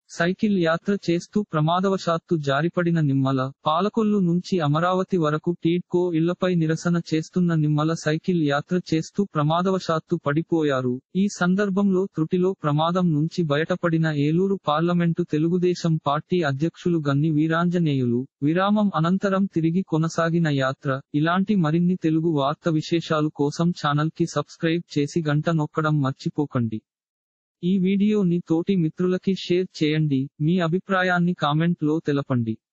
cycle యాత్ర చేస్తూ ప్రమాదవశాత్తు జారిపడిన నిమ్మల పాలకొల్లు నుంచి అమరావతి వరకు టీడ్కో ఇళ్లపై నిరసన చేస్తున్న నిమ్మల సైకిల్ యాత్ర చేస్తూ ప్రమాదవశాత్తు పడిపోయారు ఈ సందర్భంలో త్రుటిలో ప్రమాదం నుంచి బయటపడిన ఏలూరు పార్లమెంటు తెలుగుదేశం పార్టీ అధ్యక్షులు గన్ని వీరాంజనేయులు విరామం అనంతరం తిరిగి కొనసాగిన యాత్ర ఇలాంటి మరిన్ని తెలుగు వార్త విశేషాలు కోసం ఛానల్ కి సబ్స్క్రైబ్ చేసి గంట నొక్కడం మర్చిపోకండి ఈ వీడియోని తోటి మిత్రులకి షేర్ చేయండి మీ అభిప్రాయాన్ని కామెంట్ లో తెలపండి